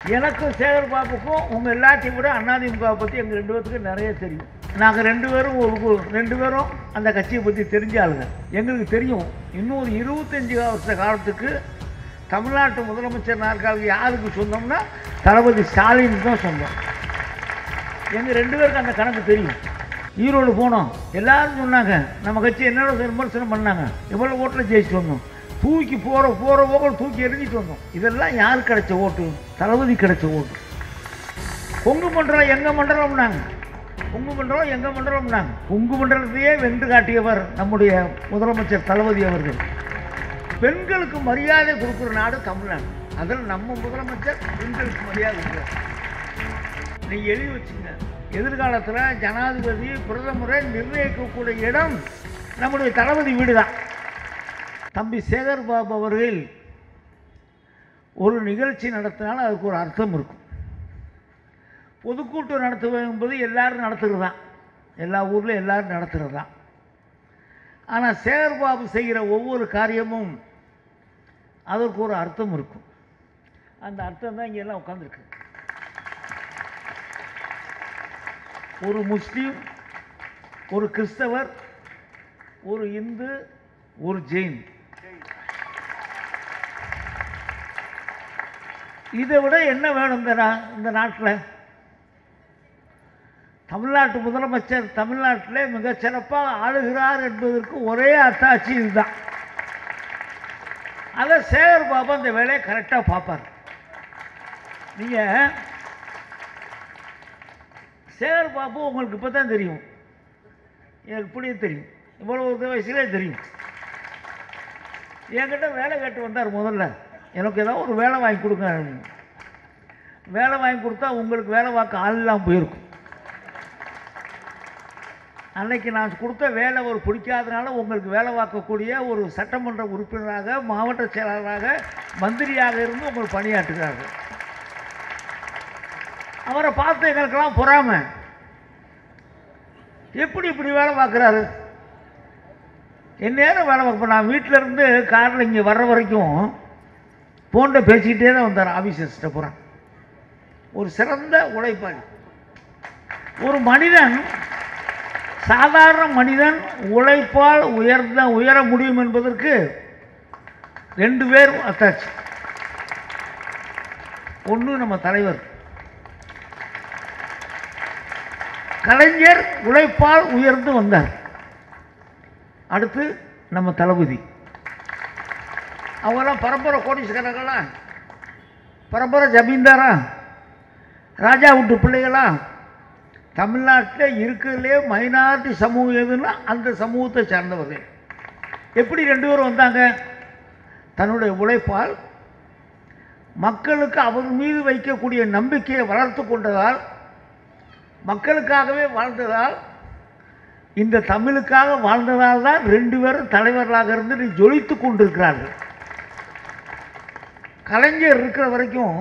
எனக்கும் சேகர் பாபுக்கும் உங்கள் எல்லாத்தையும் விட அதிமுகவை பற்றி எங்கள் ரெண்டு பேர்த்துக்கும் நிறைய தெரியும் நாங்கள் ரெண்டு பேரும் ஒரு கு- ரெண்டு பேரும் அந்த கட்சியை பற்றி தெரிஞ்ச ஆளுங்க எங்களுக்கு தெரியும் இன்னும் ஒரு இருபத்தஞ்சி வருஷ காலத்துக்கு தமிழ்நாட்டு முதலமைச்சர் நாற்காலிக்கு யாருக்கு சொந்தம்னா தளபதி ஸ்டாலின் தான் சொந்தம் எங்கள் ரெண்டு பேருக்கு அந்த கணக்கு தெரியும் ஈரோடு போனோம் எல்லாரும் சொன்னாங்க நம்ம கட்சி என்னென்ன விமர்சனம் பண்ணாங்க எவ்வளோ ஓட்டில் ஜெயிச்சுட்டு வந்தோம் தூக்கி போகிற போகிற போக தூக்கி எறிஞ்சிட்டு வந்தோம் இதெல்லாம் யார் கிடைச்ச ஓட்டு தளபதி கிடைச்ச ஓட்டு கொங்கு மண்டலம் எங்கள் மண்டலம்னாங்க கொங்கு மண்டலம் எங்கள் மண்டலம்னாங்க கொங்கு மண்டலத்தையே வென்று காட்டியவர் நம்முடைய முதலமைச்சர் தளபதி அவர்கள் பெண்களுக்கு மரியாதை கொடுக்குற நாடு தமிழ்நாடு அதில் நம்ம முதலமைச்சர் பெண்களுக்கு மரியாதை கொடுக்குறார் நீங்கள் எழுதி வச்சுங்க எதிர்காலத்தில் ஜனாதிபதி பிரதமரை நிர்ணயிக்கக்கூடிய இடம் நம்முடைய தளபதி வீடு தான் தம்பி சேகர் பாபு அவர்கள் ஒரு நிகழ்ச்சி நடத்தினாலும் அதுக்கு ஒரு அர்த்தம் இருக்கும் பொதுக்கூட்டம் நடத்துவது என்பது எல்லாரும் நடத்துகிறது தான் எல்லா ஊரில் எல்லாரும் நடத்துகிறது தான் ஆனால் சேகர் பாபு செய்கிற ஒவ்வொரு காரியமும் அதற்கு ஒரு அர்த்தம் இருக்கும் அந்த அர்த்தம் தான் இங்கே எல்லாம் உட்காந்துருக்கு ஒரு முஸ்லீம் ஒரு கிறிஸ்தவர் ஒரு இந்து ஒரு ஜெயின் இதை விட என்ன வேணும் இந்த நா இந்த நாட்டில் தமிழ்நாட்டு முதலமைச்சர் தமிழ்நாட்டில் மிகச் சிறப்பாக ஆளுகிறார் என்பதற்கு ஒரே அத்தாட்சி இதுதான் அதை சேகர் பாபு அந்த வேலையை கரெக்டாக பார்ப்பார் நீங்கள் சேகர் பாபு உங்களுக்கு இப்போ தான் தெரியும் எனக்கு இப்படியே தெரியும் இவ்வளோ ஒரு வயசுலேயே தெரியும் என்கிட்ட வேலை கேட்டு வந்தார் முதல்ல எனக்கு ஏதாவது ஒரு வேலை வாங்கி கொடுங்க வேலை வாங்கி கொடுத்தா உங்களுக்கு வேலை பார்க்க ஆள் இல்லாமல் போயிருக்கும் அன்னைக்கு நான் கொடுத்த வேலை ஒரு பிடிக்காதனால உங்களுக்கு வேலை பார்க்கக்கூடிய ஒரு சட்டமன்ற உறுப்பினராக மாவட்ட செயலாளராக மந்திரியாக இருந்து உங்களுக்கு பணியாற்றுகிறார்கள் அவரை பார்த்து எங்களுக்கெல்லாம் பொறாமை எப்படி இப்படி வேலை பார்க்குறாரு என் நேரம் வேலை பார்ப்பேன் நான் வீட்டில் இருந்து காரில் இங்கே வர்ற வரைக்கும் ஃபோனில் பேசிக்கிட்டே தான் வந்தார் ஆஃபீஸர்ஸ்கிட்ட போகிறேன் ஒரு சிறந்த உழைப்பாளி ஒரு மனிதன் சாதாரண மனிதன் உழைப்பால் உயர்ந்த உயர முடியும் என்பதற்கு ரெண்டு பேர் அத்தாச்சு ஒன்று நம்ம தலைவர் கலைஞர் உழைப்பால் உயர்ந்து வந்தார் அடுத்து நம்ம தளபதி அவங்கெல்லாம் பரம்பரை கோடீஸ்வரர்களா பரம்பரை ஜமீன்தாரா ராஜா வீட்டு பிள்ளைகளா தமிழ்நாட்டில் இருக்கிறதுலே மைனாரிட்டி சமூகம் எதுன்னா அந்த சமூகத்தை சார்ந்தவர்கள் எப்படி ரெண்டு பேரும் வந்தாங்க தன்னுடைய உழைப்பால் மக்களுக்கு அவர் மீது வைக்கக்கூடிய நம்பிக்கையை வளர்த்து கொண்டதால் மக்களுக்காகவே வாழ்ந்ததால் இந்த தமிழுக்காக வாழ்ந்ததால் தான் ரெண்டு பேரும் தலைவர்களாக இருந்து நீ ஜொலித்து கொண்டிருக்கிறார்கள் கலைஞர் இருக்கிற வரைக்கும்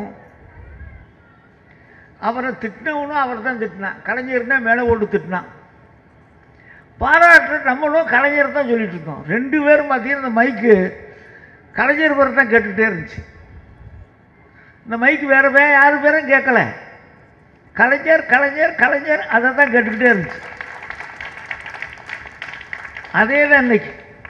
அவரை திட்டினவனும் அவர் தான் திட்டினான் கலைஞர்னா மேலே ஓட்டு திட்டினான் பாராட்டு நம்மளும் கலைஞர் தான் சொல்லிட்டு இருக்கோம் ரெண்டு பேரும் பார்த்தீங்கன்னா இந்த மைக்கு கலைஞர் பேர் தான் கேட்டுக்கிட்டே இருந்துச்சு இந்த மைக்கு வேறு வே யாரு பேரும் கேட்கல கலைஞர் கலைஞர் கலைஞர் அதை தான் கேட்டுக்கிட்டே இருந்துச்சு அதே தான் இன்னைக்கு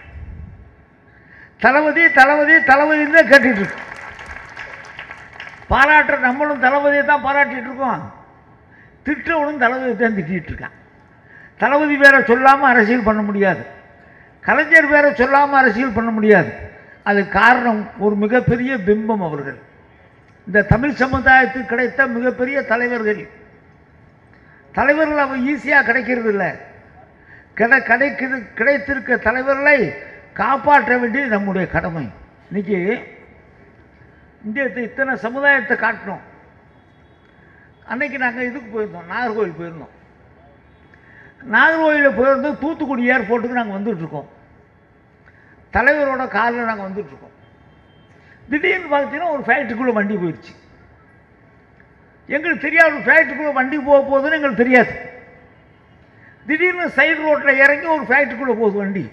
தளபதி தளபதி தளபதின்னு தான் கேட்டுட்டு இருக்கு பாராட்டுற நம்மளும் தளபதியை தான் பாராட்டிட்டு இருக்கோம் திட்டவனும் தளபதியை தான் திட்டிகிட்டு இருக்கான் தளபதி பேரை சொல்லாமல் அரசியல் பண்ண முடியாது கலைஞர் பேரை சொல்லாமல் அரசியல் பண்ண முடியாது அது காரணம் ஒரு மிகப்பெரிய பிம்பம் அவர்கள் இந்த தமிழ் சமுதாயத்துக்கு கிடைத்த மிகப்பெரிய தலைவர்கள் தலைவர்கள் அவன் ஈஸியாக கிடைக்கிறது இல்லை கிடை கிடைக்கிறது கிடைத்திருக்க தலைவர்களை காப்பாற்ற வேண்டியது நம்முடைய கடமை இன்னைக்கு இந்தியத்தை இத்தனை சமுதாயத்தை காட்டினோம் அன்னைக்கு நாங்கள் இதுக்கு போயிருந்தோம் நாகர்கோவில் போயிருந்தோம் நாகர்கோவிலில் போயிருந்து தூத்துக்குடி ஏர்போர்ட்டுக்கு நாங்கள் வந்துட்டுருக்கோம் தலைவரோட காரில் நாங்கள் வந்துட்டுருக்கோம் திடீர்னு பார்த்தீங்கன்னா ஒரு ஃபேக்ட்ரிக்குள்ளே வண்டி போயிடுச்சு எங்களுக்கு தெரியாது ஒரு ஃபேக்ட்ரிக்குள்ளே வண்டி போக போகுதுன்னு எங்களுக்கு தெரியாது திடீர்னு சைடு ரோட்டில் இறங்கி ஒரு ஃபேக்ட்ரிக்குள்ளே போகுது வண்டி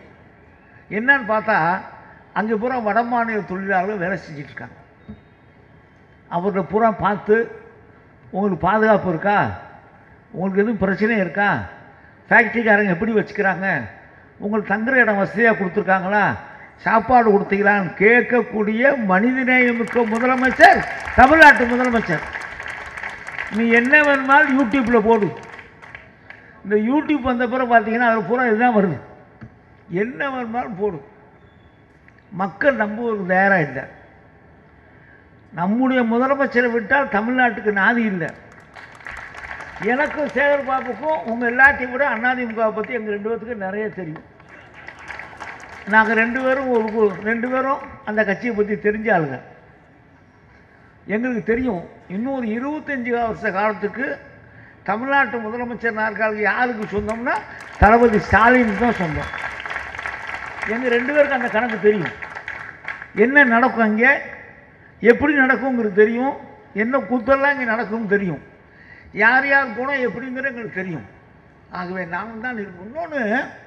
என்னன்னு பார்த்தா அங்கே பூரா வட மாநில தொழிலாளர்கள் வேலை செஞ்சுட்டு இருக்காங்க அவர்கிட்ட பூரா பார்த்து உங்களுக்கு பாதுகாப்பு இருக்கா உங்களுக்கு எதுவும் பிரச்சனை இருக்கா ஃபேக்ட்ரிக்காரங்க எப்படி வச்சுக்கிறாங்க உங்களுக்கு தங்குற இடம் வசதியாக கொடுத்துருக்காங்களா சாப்பாடு கொடுத்தீங்களான்னு கேட்கக்கூடிய மனிதநேயமிக்க முதலமைச்சர் தமிழ்நாட்டு முதலமைச்சர் நீ என்ன வேணுமாலும் யூடியூப்பில் போடு இந்த யூடியூப் வந்த பிறகு பார்த்தீங்கன்னா அதில் பூரா இதுதான் வருது என்ன வேணுமாலும் போடு மக்கள் நம்புவதற்கு தயாராக இல்லை நம்முடைய முதலமைச்சரை விட்டால் தமிழ்நாட்டுக்கு நாதி இல்லை எனக்கும் சேகர் பாபுக்கும் உங்கள் எல்லாத்தையும் விட அதிமுகவை பற்றி எங்கள் ரெண்டு பேர்த்துக்கு நிறைய தெரியும் நாங்கள் ரெண்டு பேரும் ஒரு கு- ரெண்டு பேரும் அந்த கட்சியை பற்றி தெரிஞ்ச ஆளுங்க எங்களுக்கு தெரியும் இன்னும் ஒரு இருபத்தஞ்சி வருஷ காலத்துக்கு தமிழ்நாட்டு முதலமைச்சர் நாற்காலிக்கு யாருக்கு சொந்தம்னா தளபதி ஸ்டாலினுக்கு தான் சொந்தம் எங்கள் ரெண்டு பேருக்கு அந்த கணக்கு தெரியும் என்ன நடக்கும் அங்கே எப்படி நடக்குங்கிறது தெரியும் என்ன கூத்தெல்லாம் இங்கே நடக்கும்னு தெரியும் யார் யார் குணம் எப்படிங்கிறது எங்களுக்கு தெரியும் ஆகவே நாங்கள் தான் இருக்கோம் இன்னொன்று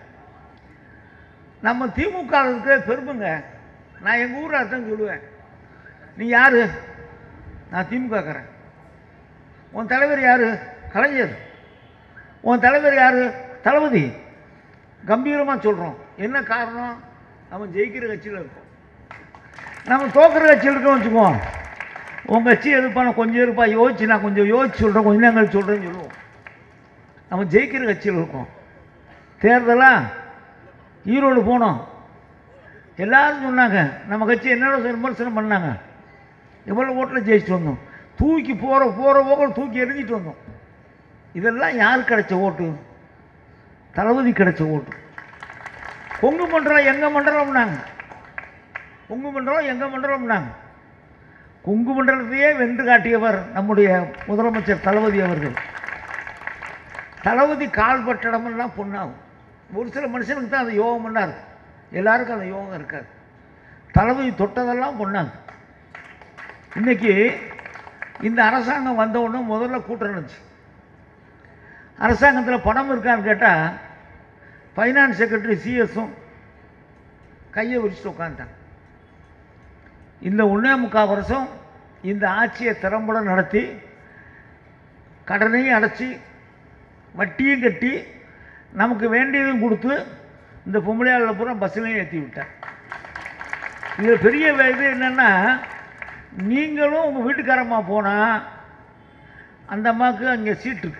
நம்ம திமுக இருக்கிற பெருமைங்க நான் எங்கள் ஊரில் அதான் சொல்லுவேன் நீ யார் நான் திமுகக்காரன் உன் தலைவர் யார் கலைஞர் உன் தலைவர் யார் தளபதி கம்பீரமாக சொல்கிறோம் என்ன காரணம் நம்ம ஜெயிக்கிற கட்சியில் இருக்கோம் நம்ம தோக்குற கட்சியில் இருக்கோம் வச்சுக்குவோம் உன் கட்சி எதுப்பா நான் கொஞ்சம் இருப்பா யோசிச்சு நான் கொஞ்சம் யோசிச்சு சொல்கிறேன் கொஞ்ச நேரம் சொல்கிறேன்னு சொல்லுவோம் நம்ம ஜெயிக்கிற கட்சியில் இருக்கோம் தேர்தலாக ஈரோடு போனோம் எல்லாரும் சொன்னாங்க நம்ம கட்சி என்னோட விமர்சனம் பண்ணாங்க எவ்வளோ ஓட்டில் ஜெயிச்சுட்டு வந்தோம் தூக்கி போகிற போகிற போக்கில் தூக்கி எறிஞ்சிட்டு வந்தோம் இதெல்லாம் யார் கிடைச்ச ஓட்டு தளபதி கிடைச்ச ஓட்டு கொங்கு மண்டலம் எங்கள் மண்டலம்னாங்க கொங்கு மண்டலம் எங்கள் மண்டலம்னாங்க கொங்கு மண்டலத்தையே வென்று காட்டியவர் நம்முடைய முதலமைச்சர் தளபதி அவர்கள் தளபதி கால் பட்ட இடமெல்லாம் பொண்ணாகும் ஒரு சில மனுஷனுக்கு தான் அந்த யோகம் பண்ணார் எல்லாருக்கும் அந்த யோகம் இருக்காது தளபதி தொட்டதெல்லாம் பொண்ணாகும் இன்னைக்கு இந்த அரசாங்கம் வந்த உடனே முதல்ல கூட்டம் இருந்துச்சு அரசாங்கத்தில் பணம் இருக்கான்னு கேட்டால் ஃபைனான்ஸ் செக்ரட்டரி சிஎஸும் கையை விரிச்சுட்டு உட்காந்துட்டாங்க இந்த ஒன்றே முக்கால் வருஷம் இந்த ஆட்சியை திறம்பட நடத்தி கடனையும் அடைச்சி வட்டியும் கட்டி நமக்கு வேண்டியதும் கொடுத்து இந்த பொம்பளையாளில் பூரா பஸ்ஸிலையும் ஏற்றி விட்டார் இது பெரிய வே- இது என்னென்னா நீங்களும் உங்கள் வீட்டுக்காரம்மா போனால் அந்த அம்மாவுக்கு அங்கே சீட் இருக்கு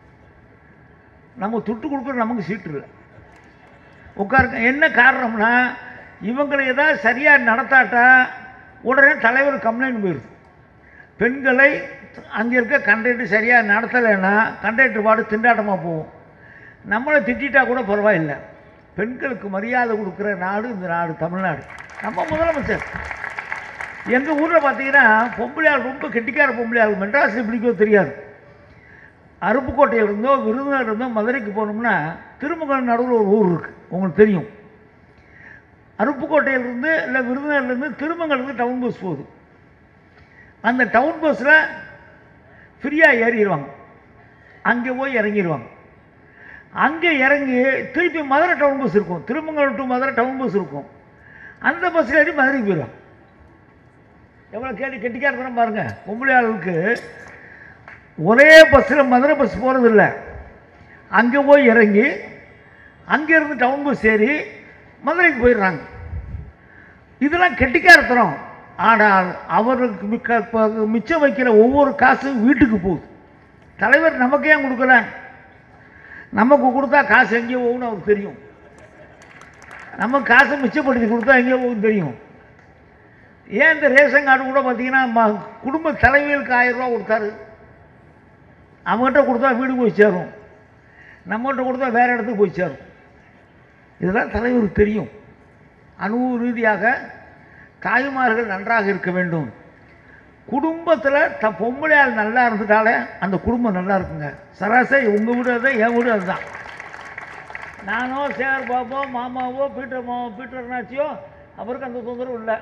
நம்ம துட்டு கொடுக்குற நமக்கு சீட்டு இல்லை உட்காருங்க என்ன காரணம்னா இவங்களை ஏதாவது சரியாக நடத்தாட்டா உடனே தலைவர் கம்ப்ளைண்ட் போயிடுது பெண்களை அங்கே இருக்க கண்டக்டர் சரியாக நடத்தலைன்னா கண்டக்டர் பாடு திண்டாட்டமாக போகும் நம்மளை திட்டிட்டா கூட பரவாயில்லை பெண்களுக்கு மரியாதை கொடுக்குற நாடு இந்த நாடு தமிழ்நாடு நம்ம முதலமைச்சர் எங்கள் ஊரில் பார்த்தீங்கன்னா பொம்பளையாள் ரொம்ப கெட்டிக்கார பொம்பளையாள் மெட்ராஸில் பிடிக்கோ தெரியாது அருப்புக்கோட்டையில் இருந்தோ விருதுநகர் இருந்தோ மதுரைக்கு போகணும்னா திருமங்கலம் நடுவில் ஒரு ஊர் இருக்குது உங்களுக்கு தெரியும் அருப்புக்கோட்டையிலிருந்து இல்லை விருதுநகர்லேருந்து திருமங்கலத்துக்கு டவுன் பஸ் போகுது அந்த டவுன் பஸ்ஸில் ஃப்ரீயாக ஏறிடுவாங்க அங்கே போய் இறங்கிடுவாங்க அங்கே இறங்கி திருப்பி மதுரை டவுன் பஸ் இருக்கும் Thirumangalam to Madurai town bus இருக்கும் அந்த பஸ்ஸில் ஏறி மதுரைக்கு போயிடுவாங்க எவ்வளோ கேட்டு கெட்டிக்காரத்தனம் பாருங்கள் பொம்பளை ஆளுக்கு ஒரே பஸ்ஸில் மதுரை பஸ் போகிறது இல்லை அங்கே போய் இறங்கி அங்கேருந்து டவுன் பஸ் ஏறி மதுரைக்கு போயிடுறாங்க இதெல்லாம் கெட்டிக்காரத்தனம் ஆனால் அவருக்கு மிக்க ப- மிச்சம் வைக்கிற ஒவ்வொரு காசும் வீட்டுக்கு போகுது தலைவர் நமக்கு ஏன் கொடுக்கல நமக்கு கொடுத்தா காசு எங்கேயோ போகும்னு அவருக்கு தெரியும் நம்ம காசை மிச்சப்படுத்தி கொடுத்தா எங்கேயோ போகும் தெரியும் ஏன் இந்த ரேஷன் கார்டு கூட பார்த்தீங்கன்னா ம- குடும்ப தலைவிகளுக்கு ஆயிரம் ரூபா கொடுத்தாரு அவங்ககிட்ட கொடுத்தா வீடு போய் சேரும் நம்மகிட்ட கொடுத்தா வேறு இடத்துக்கு போய் சேரும் இதெல்லாம் தலைவருக்கு தெரியும் அனுபவ ரீதியாக தாய்மார்கள் நன்றாக இருக்க வேண்டும் குடும்பத்தில் த பொம்பளையால் நல்லா இருந்துட்டாலே அந்த குடும்பம் நல்லா இருக்குங்க சராசரி உங்கள் வீடு அதுதான் என் வீடு அதுதான் நானோ சேகர் பாபோ மாமாவோ பீட்டர் மாமா பீட்டர் அண்ணாச்சியோ அவருக்கு அந்த தொந்தரவு இல்லை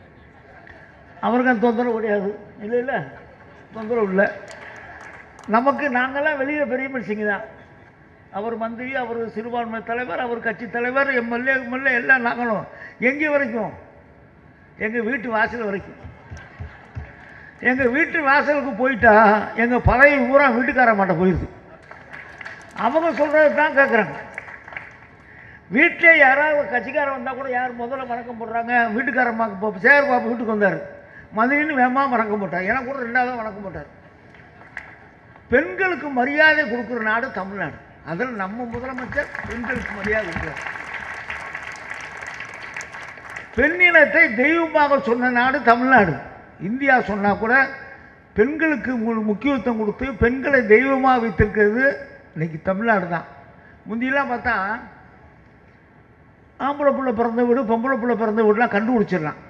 அவருக்கு அந்த தொந்தரவு கிடையாது இல்லை இல்லை தொந்தரவு இல்லை நமக்கு நாங்கள்லாம் வெளியில் பெரிய மனுஷங்க தான் அவர் மந்திரி அவர் சிறுபான்மை தலைவர் அவர் கட்சி தலைவர் எம்எல்ஏ எம்எல்ஏ எல்லாம் நாங்களும் எங்கே வரைக்கும் எங்கள் வீட்டு வாசல் வரைக்கும் எங்கள் வீட்டு வாசலுக்கு போயிட்டா எங்கள் பழைய ஊரா வீட்டுக்கார மாட்ட போயிடுது அவங்க சொல்கிறது தான் கேட்குறாங்க வீட்டிலே யாராவது கட்சிக்காரன் வந்தால் கூட யார் முதல்ல வணக்கம் போடுறாங்க வீட்டுக்காரம்மாக்கு இப்போ சேகர் பாபு வீட்டுக்கு வந்தார் மதுரைன்னு வேமா வணக்கம் போட்டார் எனக்கு கூட ரெண்டாவது வணக்கம் போட்டார் பெண்களுக்கு மரியாதை கொடுக்குற நாடு தமிழ்நாடு அதில் நம்ம முதலமைச்சர் பெண்களுக்கு மரியாதை கொடுக்குறார் பெண்ணினத்தை தெய்வமாக சொன்ன நாடு தமிழ்நாடு இந்தியா சொன்னால் கூட பெண்களுக்கு மு- முக்கியத்துவம் கொடுத்து பெண்களை தெய்வமாக வைத்திருக்கிறது இன்னைக்கு தமிழ்நாடு தான் முந்தியெல்லாம் பார்த்தா ஆம்பளை பிள்ளை பிறந்த வீடு பொம்பளை பிள்ளை பிறந்த வீடுலாம் கண்டுபிடிச்சிடலாம்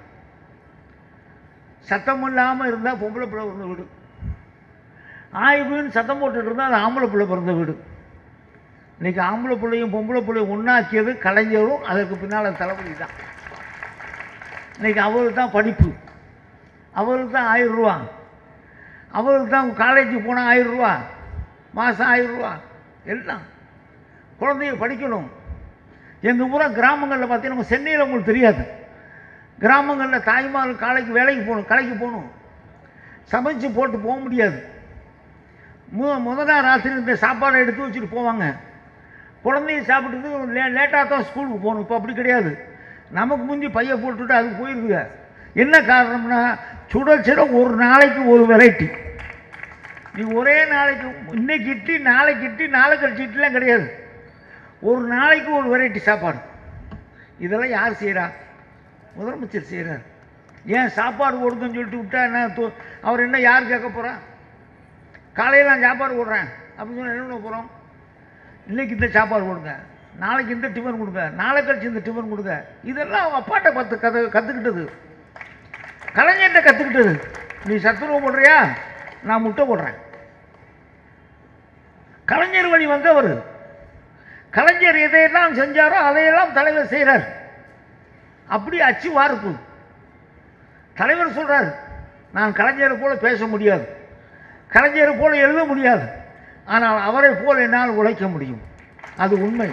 சத்தம் இல்லாமல் இருந்தால் பொம்பளை பிள்ளை பிறந்த வீடு ஆய்வுன்னு சத்தம் போட்டுட்டு இருந்தால் அது ஆம்பளை பிள்ளை பிறந்த வீடு இன்னைக்கு ஆம்பளை பிள்ளையும் பொம்பளை பிள்ளையும் ஒன்றாக்கியது கலைஞரும் அதற்கு பின்னால் தளபதி தான் இன்னைக்கு அவருக்கு தான் படிப்பு அவருக்கு தான் ஆயிரம் ரூபா அவருக்கு தான் காலேஜுக்கு போனால் ஆயிரம் ரூபா மாதம் ஆயிரம் ரூபா எல்லாம் குழந்தைய படிக்கணும் எங்கள் பூரா கிராமங்களில் பார்த்தீங்கன்னா நம்ம சென்னையில் உங்களுக்கு தெரியாது கிராமங்களில் தாய்மார் காலைக்கு வேலைக்கு போகணும் கடைக்கு போகணும் சமைச்சு போட்டு போக முடியாது மு முத நாள் ராத்திரி இந்த சாப்பாடை எடுத்து வச்சுட்டு போவாங்க குழந்தைய சாப்பிட்டுட்டு லே லேட்டாக தான் ஸ்கூலுக்கு போகணும் இப்போ அப்படி கிடையாது நமக்கு முந்தி பைய போட்டுட்டு அது போயிருக்குங்க என்ன காரணம்னா சுட சுட ஒரு நாளைக்கு ஒரு வெரைட்டி நீ ஒரே நாளைக்கு இன்னைக்கு இட்லி நாளைக்கு இட்லி நாளை கழிச்சு இட்லிலாம் கிடையாது ஒரு நாளைக்கு ஒரு வெரைட்டி சாப்பாடு இதெல்லாம் யார் செய்கிறா முதலமைச்சர் செய்கிறார் ஏன் சாப்பாடு கொடுக்குன்னு சொல்லிட்டு விட்டா என்ன தோ- அவர் என்ன யார் கேட்க போகிறா காலையில் நான் சாப்பாடு போடுறேன் அப்படின்னு சொன்னால் என்ன பண்ண போகிறோம் இன்னைக்கு இந்த சாப்பாடு கொடுங்க நாளைக்கு இந்த டிஃபன் கொடுங்க நாளை கழிச்சு இந்த டிஃபன் கொடுங்க இதெல்லாம் அவங்க அப்பாட்ட பார்த்து கதை கற்றுக்கிட்டது கலைஞர்கிட்ட கற்றுக்கிட்டது நீ சத்துருவ போடுறியா நான் முட்டை போடுறேன் கலைஞர் வழி வந்தவர் கலைஞர் எதையெல்லாம் செஞ்சாரோ அதையெல்லாம் தலைவர் செய்கிறார் அப்படி அச்சு வார்ப்பு தலைவர் சொல்றார் நான் கலைஞரை போல பேச முடியாது கலைஞரை போல எழுத முடியாது ஆனால் அவரை போல் என்னால் உழைக்க முடியும் அது உண்மை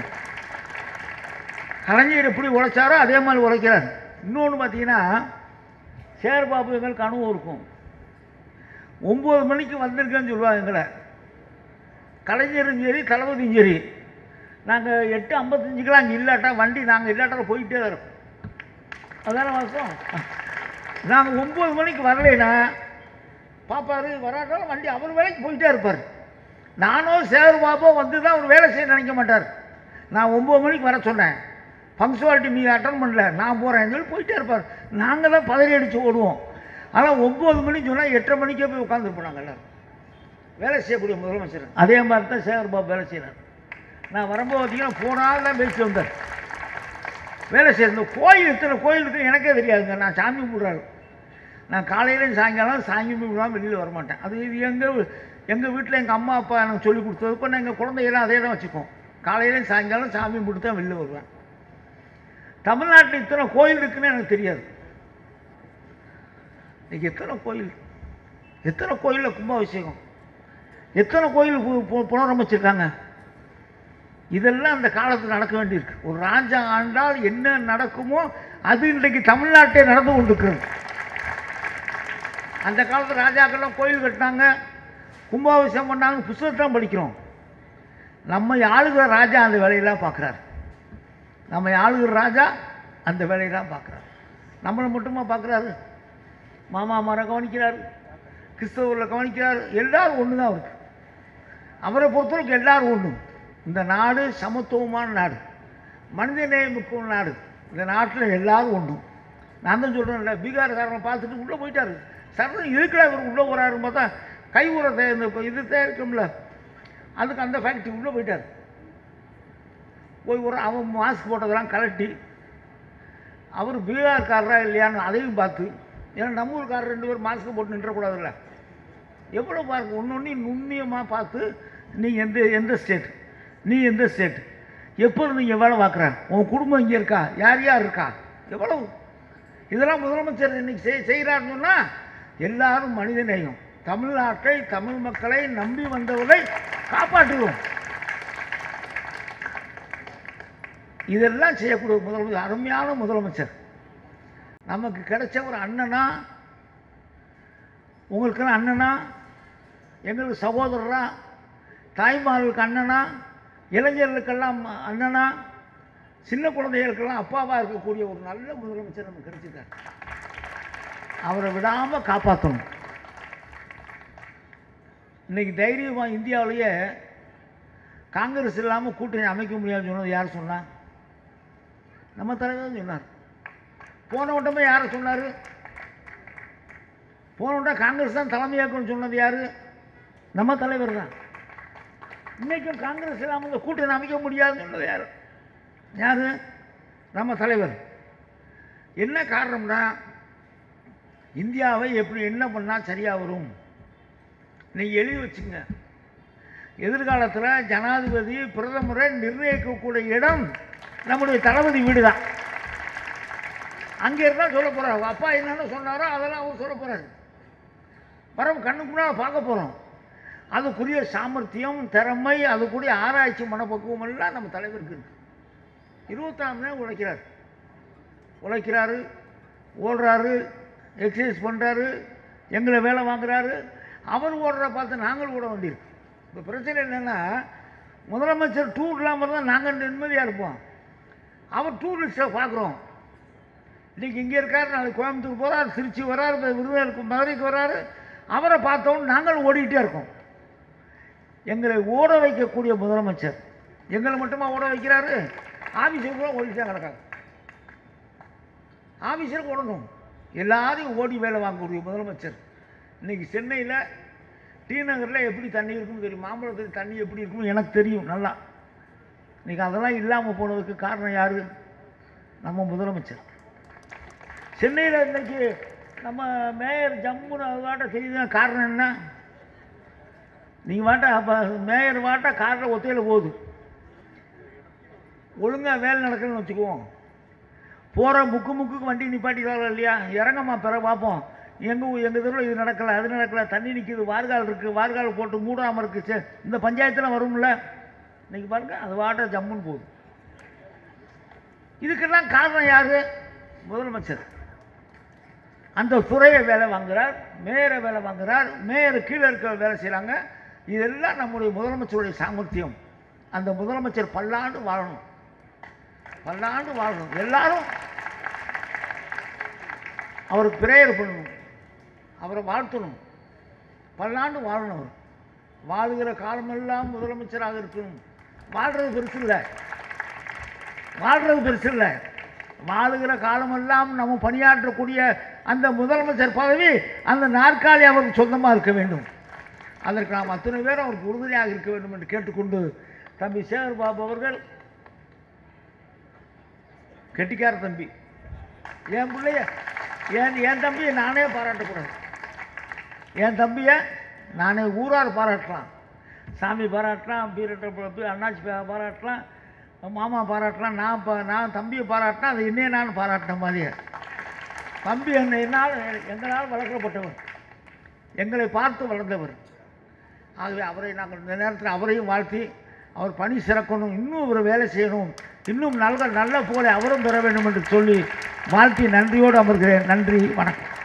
கலைஞர் எப்படி உழைச்சாரோ அதே மாதிரி உழைக்கிறார் இன்னொன்று பார்த்தீங்கன்னா சேர்பாபு எங்களுக்கு அனுபவம் இருக்கும் ஒம்பது மணிக்கு வந்திருக்கேன்னு சொல்லுவாங்க எங்களை கலைஞரும் சரி தளபதியும் சரி நாங்கள் எட்டு ஐம்பத்தஞ்சுக்கெலாம் அங்கே இல்லாட்டா வண்டி நாங்கள் இல்லாட்டா போயிட்டே தான் இருப்போம் அதான வாசம் நாங்கள் ஒம்பது மணிக்கு வரலைன்னா பாப்பாரு வராட்டாலும் வண்டி அவர் வேலைக்கு போயிட்டே இருப்பார் நானோ சேர் பாபோ வந்து தான் அவர் வேலை செய்ய நினைக்க மாட்டார் நான் ஒம்பது மணிக்கு வர சொன்னேன் பங்க்சுவாலிட்டி நீ அட்டன் பண்ணல நான் போகிறேன் சொல்லி போயிட்டே இருப்பார் நாங்கள் தான் பதறி அடித்து ஓடுவோம் ஆனால் ஒம்பது மணிக்கு சொன்னால் எட்டரை மணிக்கே போய் உட்காந்துருப்போம் நாங்கள் எல்லாரும் வேலை செய்யக்கூடிய முதலமைச்சர் அதே மாதிரி தான் சேகர் பாபு வேலை செய்கிறார் நான் வரும்போது பார்த்தீங்கன்னா போனால் தான் பேசிட்டு வந்தார் வேலை செய்ய இந்த கோயில் இத்தனை கோயில் இருக்கு எனக்கே தெரியாதுங்க நான் சாமி கும்பிட்றாரு நான் காலையிலையும் சாயங்காலம் சாமி கும்பிடாம வெளியில் வரமாட்டேன் அது இது எங்கள் எங்கள் வீட்டில் எங்கள் அம்மா அப்பா எனக்கு சொல்லி கொடுத்தது இப்போ நான் எங்கள் குழந்தையெல்லாம் அதே தான் வச்சுக்கோம் காலையிலையும் சாயங்காலம் சாமி கும்பிட்டு தான் வெளியில் வருவேன் தமிழ்நாட்டில் இத்தனை கோயில் இருக்குன்னு எனக்கு தெரியாது இன்னைக்கு எத்தனை கோயில் எத்தனை கோயிலில் கும்பாபிஷேகம் எத்தனை கோயில் பு- பு- புனரமைச்சிருக்காங்க இதெல்லாம் அந்த காலத்தில் நடக்க வேண்டியிருக்கு ஒரு ராஜா ஆண்டால் என்ன நடக்குமோ அது இன்றைக்கு தமிழ்நாட்டே நடந்து கொண்டிருக்கிறது அந்த காலத்து ராஜாக்கள்லாம் கோயில் கட்டினாங்க கும்பாபிஷேகம் பண்ணாங்க புஸ்தகத்தான் படிக்கிறோம் நம்ம ஆளுகிற ராஜா அந்த வேலையெல்லாம் பார்க்குறாரு நம்ம ஆளுகிற ராஜா அந்த வேலையெல்லாம் பார்க்குறாரு நம்மளை மட்டுமா பார்க்குறாரு மாமா மரம் கவனிக்கிறாரு கிறிஸ்தவரில் கவனிக்கிறாரு எல்லாரும் ஒன்று தான் அவருக்கு அவரை பொறுத்தவரைக்கும் எல்லாரும் ஒன்று இந்த நாடு சமத்துவமான நாடு மனித நேயமிக்க நாடு இந்த நாட்டில் எல்லாரும் ஒன்று நான் தான் சொல்கிறேன்ல பீகார்காரனை பார்த்துட்டு உள்ளே போயிட்டாரு சரண் இருக்கிற இவர் உள்ளே போகிறாருன்னு பார்த்தா கை உர தே- இந்த இப்ப இது தயாரிக்கும்ல அதுக்கு அந்த ஃபேக்ட்ரி உள்ளே போயிட்டார் போய் ஒரு அவன் மாஸ்க் போட்டதெல்லாம் கலட்டி அவர் பீகார்காரரா இல்லையான்னு அதையும் பார்த்து ஏன்னா நம்ம ஊர்க்காரர் ரெண்டு பேரும் மாஸ்க் போட்டு நின்றக்கூடாதுல்ல எவ்வளோ பாருங்க ஒன்று ஒன்று நுண்ணியமாக பார்த்து நீ எந்த எந்த ஸ்டேட் நீ எந்த ஸ்டேட் எப்போ நீங்க வேலை பார்க்குற உன் குடும்பம் இங்கே இருக்கா யார் யார் இருக்கா எவ்வளவு இதெல்லாம் முதலமைச்சர் இன்னைக்கு செய் செய்கிறாருன்னு சொன்னால் எல்லாரும் மனித நேயம் தமிழ்நாட்டை தமிழ் மக்களை நம்பி வந்தவரை காப்பாற்றுவோம் இதெல்லாம் செய்யக்கூடிய முதலமைச்சர் அருமையான முதலமைச்சர் நமக்கு கிடைச்ச ஒரு அண்ணனா உங்களுக்கெல்லாம் அண்ணனா எங்களுக்கு சகோதரரா தாய்மார்களுக்கு அண்ணனா இளைஞர்களுக்கெல்லாம் அண்ணனா சின்ன குழந்தைகளுக்கெல்லாம் அப்பாவாக இருக்கக்கூடிய ஒரு நல்ல முதலமைச்சர் நமக்கு கிடைச்சிருக்காரு அவரை விடாமல் காப்பாற்றணும் இன்னைக்கு தைரியமாக இந்தியாவிலேயே காங்கிரஸ் இல்லாமல் கூட்டணி அமைக்க முடியாதுன்னு சொன்னது யார் சொன்னா நம்ம தலைவர் தான் சொன்னார் போன வட்டமே யாரை சொன்னார் போன வட்டம் காங்கிரஸ் தான் தலைமையாக்கணும்னு சொன்னது யார் நம்ம தலைவர் தான் இன்றைக்கும் காங்கிரஸ் இல்லாமல் இந்த கூட்டணி அமைக்க முடியாதுன்னு சொன்னது யார் யார் நம்ம தலைவர் என்ன காரணம்னா இந்தியாவை எப்படி என்ன பண்ணால் சரியாக வரும் நீங்கள் எழுதி வச்சுங்க எதிர்காலத்தில் ஜனாதிபதி பிரதமரை நிர்ணயிக்கக்கூடிய இடம் நம்முடைய தளபதி வீடு தான் அங்கே இருந்தால் சொல்ல போகிறார் அப்பா என்னென்ன சொன்னாரோ அதெல்லாம் அவர் சொல்ல போகிறார் வர கண்ணுக்கு முன்னால் பார்க்க போகிறோம் அதுக்குரிய சாமர்த்தியம் திறமை அதுக்குரிய ஆராய்ச்சி மனப்பக்குவம் எல்லாம் நம்ம தலைவருக்கு இருக்கு இருபத்தாறு நேரம் உழைக்கிறார் உழைக்கிறாரு ஓடுறாரு எக்ஸசைஸ் பண்ணுறாரு எங்களை வேலை வாங்குறாரு அவர் ஓடுறத பார்த்து நாங்கள் ஓட வேண்டியிருக்கு இப்போ பிரச்சனை என்னென்னா முதலமைச்சர் டூர் இல்லாமல் தான் நாங்கள் நிம்மதியாக இருப்போம் அவர் டூரிஸ்ட்டை பார்க்குறோம் இன்றைக்கி இங்கே இருக்கார் நாளைக்கு கோயம்புத்தூர் போகிறார் திருச்சி வரார் இப்போ விருதுநகருக்கு மதுரைக்கு வராரு அவரை பார்த்தோன்னு நாங்கள் ஓடிக்கிட்டே இருக்கோம் எங்களை ஓட வைக்கக்கூடிய முதலமைச்சர் எங்களை மட்டுமா ஓட வைக்கிறாரு ஆஃபீஸர் கூட ஓடிட்டு தான் கிடக்காங்க ஆஃபீஸருக்கு ஓடணும் எல்லாரையும் ஓடி வேலை வாங்கக்கூடிய முதலமைச்சர் இன்னைக்கு சென்னையில் டி நகரில் எப்படி தண்ணி இருக்குன்னு தெரியும் மாம்பழத்தில் தண்ணி எப்படி இருக்குன்னு எனக்கு தெரியும் நல்லா இன்னைக்கு அதெல்லாம் இல்லாமல் போனதுக்கு காரணம் யார் நம்ம முதலமைச்சர் சென்னையில் இன்னைக்கு நம்ம மேயர் ஜம்முன்னு அது வாட்ட செய்த காரணம் என்ன நீங்கள் வாட்டா அப்போ மேயர் வாட்டா காரில் ஒத்தையில் போகுது ஒழுங்காக வேலை நடக்குதுன்னு வச்சுக்குவோம் போகிற முக்கு முக்குக்கு வண்டி நிப்பாட்டிக்கிறாங்க இல்லையா இறங்கம்மா பிற பார்ப்போம் எங்கள் எங்கள் தெருவில் இது நடக்கலை அது நடக்கலை தண்ணி நிற்கிது வார்கால் இருக்குது வார்கால் போட்டு மூடாமல் இருக்குது சே இந்த பஞ்சாயத்தில் வரும்ல இன்னைக்கு பாருங்க அது வாட்ட ஜம்முன்னு போகுது இதுக்கெல்லாம் காரணம் யார் முதலமைச்சர் அந்த துறையை வேலை வாங்குறார் மேயரை வேலை வாங்குறார் மேயர் கீழே இருக்க வேலை செய்கிறாங்க இதெல்லாம் நம்முடைய முதலமைச்சருடைய சாமர்த்தியம் அந்த முதலமைச்சர் பல்லாண்டு வாழணும் பல்லாண்டு வாழணும் எல்லாரும் அவருக்கு பிரேயர் பண்ணணும் அவரை வாழ்த்தணும் பல்லாண்டு வாழணும் அவர் வாழுகிற காலமெல்லாம் முதலமைச்சராக இருக்கணும் வாழ்றது பெருசு இல்லை வாழ்றது பெருசு இல்லை வாழுகிற காலமெல்லாம் நம்ம பணியாற்றக்கூடிய அந்த முதலமைச்சர் பதவி அந்த நாற்காலி அவருக்கு சொந்தமாக இருக்க வேண்டும் அதற்கு நாம் அத்தனை பேரும் அவருக்கு உறுதுணையாக இருக்க வேண்டும் என்று கேட்டுக்கொண்டு தம்பி சேகர் பாபு அவர்கள் கெட்டிக்கார தம்பி என் பிள்ளைய என் என் தம்பியை நானே பாராட்டக்கூடாது என் தம்பியை நானே ஊரார் பாராட்டலாம் சாமி பாராட்டலாம் பீரட்ட அண்ணாச்சி பா- பாராட்டலாம் மாமா பாராட்டலாம் நான் பா நான் தம்பியை பாராட்டினா அது என்னையே நான் பாராட்டின மாதிரியே தம்பி என்னை என்னால் எங்களால் வளர்க்கப்பட்டவர் எங்களை பார்த்து வளர்ந்தவர் ஆகவே அவரை நாங்கள் இந்த நேரத்தில் அவரையும் வாழ்த்தி அவர் பணி சிறக்கணும் இன்னும் அவர் வேலை செய்யணும் இன்னும் நல்ல நல்ல புகழை அவரும் பெற வேண்டும் என்று சொல்லி வாழ்த்தி நன்றியோடு அமர்கிறேன் நன்றி வணக்கம்